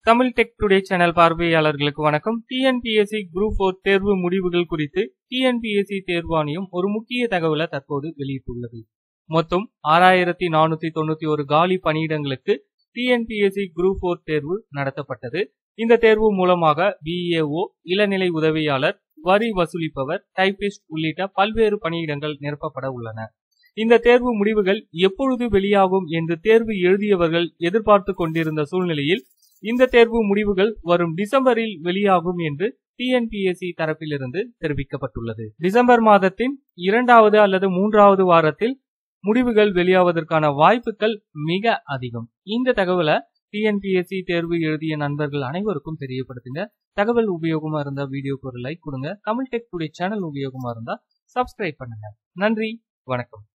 Tamil tech today channel பார்வையாளர்களுக்கு வணக்கம் TNPSC group four தேர்வு முடிவுகள் குறித்து டிஎன்பிஎஸ்சி தேர்வாணையம் ஒரு முக்கிய தகவலை தற்போது வெளியிட்டுள்ளது மொத்தம் ஆறாயிரத்தி நானூத்தி தொண்ணூத்தி ஒரு காலி பணியிடங்களுக்கு டிஎன்பிஎஸ்சி குரூப் ஃபோர் தேர்வு நடத்தப்பட்டது இந்த தேர்வு மூலமாக பிஏஓ இளநிலை உதவியாளர் வரி வசூலிப்பவர் டைபிஸ்ட் உள்ளிட்ட பல்வேறு பணியிடங்கள் நிரப்பப்பட உள்ளன இந்த தேர்வு முடிவுகள் எப்பொழுது வெளியாகும் என்று தேர்வு எழுதியவர்கள் எதிர்பார்த்து கொண்டிருந்த சூழ்நிலையில் இந்த தேர்வு முடிவுகள் வரும் டிசம்பரில் வெளியாகும் என்று டிஎன்பிஎஸ்சி தரப்பிலிருந்து தெரிவிக்கப்பட்டுள்ளது டிசம்பர் மாதத்தின் இரண்டாவது அல்லது மூன்றாவது வாரத்தில் முடிவுகள் வெளியாவதற்கான வாய்ப்புகள் மிக அதிகம் இந்த தகவலை டிஎன்பிஎஸ்சி தேர்வு எழுதிய நண்பர்கள் அனைவருக்கும் தெரியப்படுத்துங்க தகவல் உபயோகமா இருந்தா வீடியோக்கு ஒரு லைக் கொடுங்க தமிழ் டெக் டுடே சேனல் உபயோகமா இருந்தா சப்ஸ்கிரைப் பண்ணுங்க நன்றி வணக்கம்